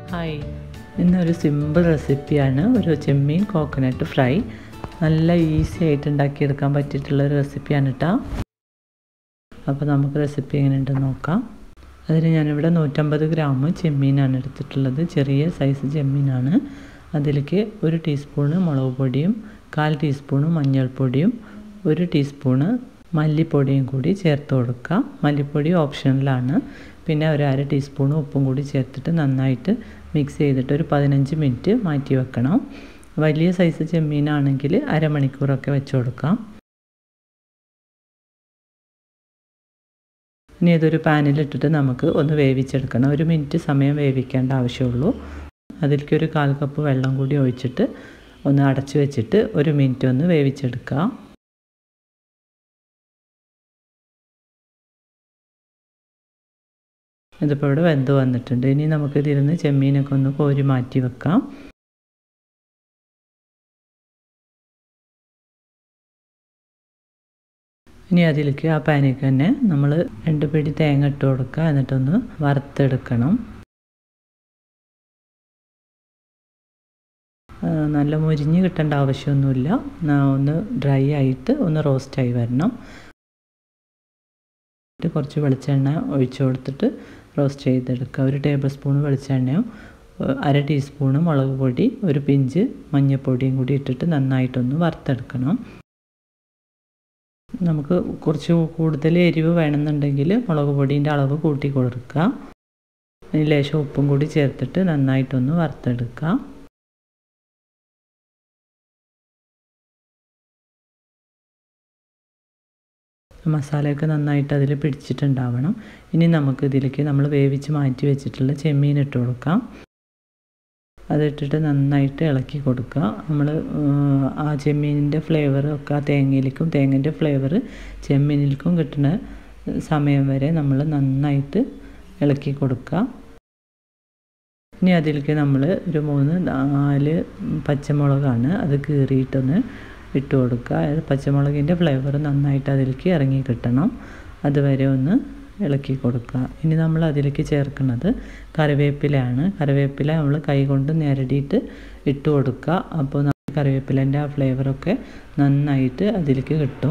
hi ഇന്നൊരു simple റെസിപ്പിയാണ് ഒരു ചെമ്മീൻ കോക്കനട്ട് ഫ്രൈ നല്ല ഈസി ആയിട്ട് ഉണ്ടാക്കിയെടുക്കാൻ പറ്റിയിട്ടുള്ള ഒരു റെസിപ്പിയാണ് കേട്ടോ അപ്പോൾ നമുക്ക് റെസിപ്പി എങ്ങനെയുണ്ടെന്ന് നോക്കാം അതിന് ഞാനിവിടെ നൂറ്റമ്പത് ഗ്രാം ചെമ്മീനാണ് എടുത്തിട്ടുള്ളത് ചെറിയ സൈസ് ചെമ്മീനാണ് അതിലേക്ക് ഒരു ടീസ്പൂണ് മുളക് പൊടിയും കാൽ ടീസ്പൂണ് മഞ്ഞൾപ്പൊടിയും ഒരു ടീസ്പൂണ് മല്ലിപ്പൊടിയും കൂടി ചേർത്ത് കൊടുക്കുക മല്ലിപ്പൊടി ഓപ്ഷണലാണ് പിന്നെ ഒരു അര ടീസ്പൂൺ ഉപ്പും കൂടി ചേർത്തിട്ട് നന്നായിട്ട് മിക്സ് ചെയ്തിട്ട് ഒരു പതിനഞ്ച് മിനിറ്റ് മാറ്റി വെക്കണം വലിയ സൈസ് ചെമ്മീനാണെങ്കിൽ അരമണിക്കൂറൊക്കെ വെച്ച് കൊടുക്കാം ഇനി ഇതൊരു പാനിലിട്ടിട്ട് നമുക്ക് ഒന്ന് വേവിച്ചെടുക്കണം ഒരു മിനിറ്റ് സമയം വേവിക്കേണ്ട ആവശ്യമുള്ളൂ അതിലേക്ക് ഒരു കാൽ കപ്പ് വെള്ളം കൂടി ഒഴിച്ചിട്ട് ഒന്ന് അടച്ചു വെച്ചിട്ട് ഒരു മിനിറ്റ് ഒന്ന് വേവിച്ചെടുക്കുക ഇതിപ്പോൾ ഇവിടെ വെന്ത് വന്നിട്ടുണ്ട് ഇനി നമുക്ക് ഇതിരുന്ന് ചെമ്മീനൊക്കെ ഒന്ന് കോരി മാറ്റി വെക്കാം ഇനി അതിലേക്ക് ആ പാനിലേക്ക് തന്നെ നമ്മൾ രണ്ട് പിടി തേങ്ങ ഇട്ട് കൊടുക്കുക എന്നിട്ടൊന്ന് വറുത്തെടുക്കണം നല്ല മുരിഞ്ഞ് കിട്ടേണ്ട ആവശ്യമൊന്നുമില്ല ഒന്ന് ഡ്രൈ ആയിട്ട് ഒന്ന് റോസ്റ്റായി വരണം കുറച്ച് വെളിച്ചെണ്ണ ഒഴിച്ചു കൊടുത്തിട്ട് റോസ്റ്റ് ചെയ്തെടുക്കുക ഒരു ടേബിൾ സ്പൂൺ വെളിച്ചെണ്ണയും അര ടീസ്പൂണ് മുളക് പൊടി ഒരു പിഞ്ച് മഞ്ഞൾപ്പൊടിയും കൂടി ഇട്ടിട്ട് നന്നായിട്ടൊന്ന് വറുത്തെടുക്കണം നമുക്ക് കുറച്ച് കൂടുതൽ എരിവ് വേണമെന്നുണ്ടെങ്കിൽ മുളക് പൊടീൻ്റെ അളവ് കൂട്ടി കൊടുക്കുക ലേശം ഉപ്പും കൂടി ചേർത്തിട്ട് നന്നായിട്ടൊന്ന് വറുത്തെടുക്കുക മസാലയൊക്കെ നന്നായിട്ട് അതിൽ പിടിച്ചിട്ടുണ്ടാവണം ഇനി നമുക്ക് ഇതിലേക്ക് നമ്മൾ വേവിച്ച് മാറ്റി വെച്ചിട്ടുള്ള ചെമ്മീൻ ഇട്ട് കൊടുക്കാം അതിട്ടിട്ട് നന്നായിട്ട് ഇളക്കി കൊടുക്കുക നമ്മൾ ആ ചെമ്മീനിൻ്റെ ഫ്ലേവർ ഒക്കെ ആ തേങ്ങയിലേക്കും തേങ്ങൻ്റെ ഫ്ലേവർ ചെമ്മീനിലേക്കും കിട്ടുന്ന സമയം വരെ നമ്മൾ നന്നായിട്ട് ഇളക്കി കൊടുക്കുക ഇനി അതിലേക്ക് നമ്മൾ ഒരു മൂന്ന് നാല് പച്ചമുളകാണ് അത് കീറിയിട്ടൊന്ന് ഇട്ട് കൊടുക്കുക പച്ചമുളകിൻ്റെ ഫ്ലേവർ നന്നായിട്ട് അതിലേക്ക് ഇറങ്ങി കിട്ടണം അതുവരെ ഒന്ന് ഇളക്കി കൊടുക്കുക ഇനി നമ്മൾ അതിലേക്ക് ചേർക്കുന്നത് കറിവേപ്പിലയാണ് കറിവേപ്പില നമ്മൾ കൈ കൊണ്ട് ഞെരടിയിട്ട് ഇട്ട് കൊടുക്കുക അപ്പോൾ കറിവേപ്പിലേൻ്റെ ആ ഫ്ലേവറൊക്കെ നന്നായിട്ട് അതിലേക്ക് കിട്ടും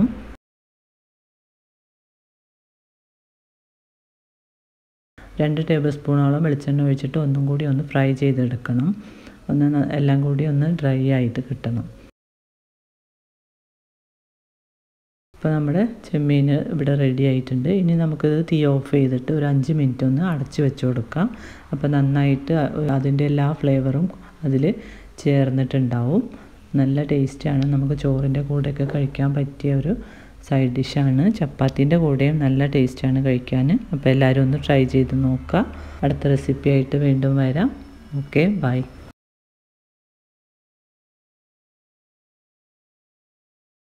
രണ്ട് ടേബിൾ സ്പൂണോളം വെളിച്ചെണ്ണ ഒഴിച്ചിട്ട് ഒന്നും കൂടി ഒന്ന് ഫ്രൈ ചെയ്തെടുക്കണം ഒന്ന് എല്ലാം കൂടി ഒന്ന് ഡ്രൈ ആയിട്ട് കിട്ടണം ഇപ്പോൾ നമ്മുടെ ചെമ്മീൻ ഇവിടെ റെഡി ആയിട്ടുണ്ട് ഇനി നമുക്കിത് തീ ഓഫ് ചെയ്തിട്ട് ഒരു അഞ്ച് മിനിറ്റ് ഒന്ന് അടച്ച് വെച്ച് കൊടുക്കാം അപ്പോൾ നന്നായിട്ട് അതിൻ്റെ എല്ലാ ഫ്ലേവറും അതിൽ ചേർന്നിട്ടുണ്ടാവും നല്ല ടേസ്റ്റാണ് നമുക്ക് ചോറിൻ്റെ കൂടെയൊക്കെ കഴിക്കാൻ പറ്റിയ ഒരു സൈഡ് ഡിഷാണ് ചപ്പാത്തിൻ്റെ കൂടെയും നല്ല ടേസ്റ്റാണ് കഴിക്കാൻ അപ്പോൾ എല്ലാവരും ഒന്ന് ട്രൈ ചെയ്ത് നോക്കുക അടുത്ത റെസിപ്പി ആയിട്ട് വീണ്ടും വരാം ഓക്കെ ബൈ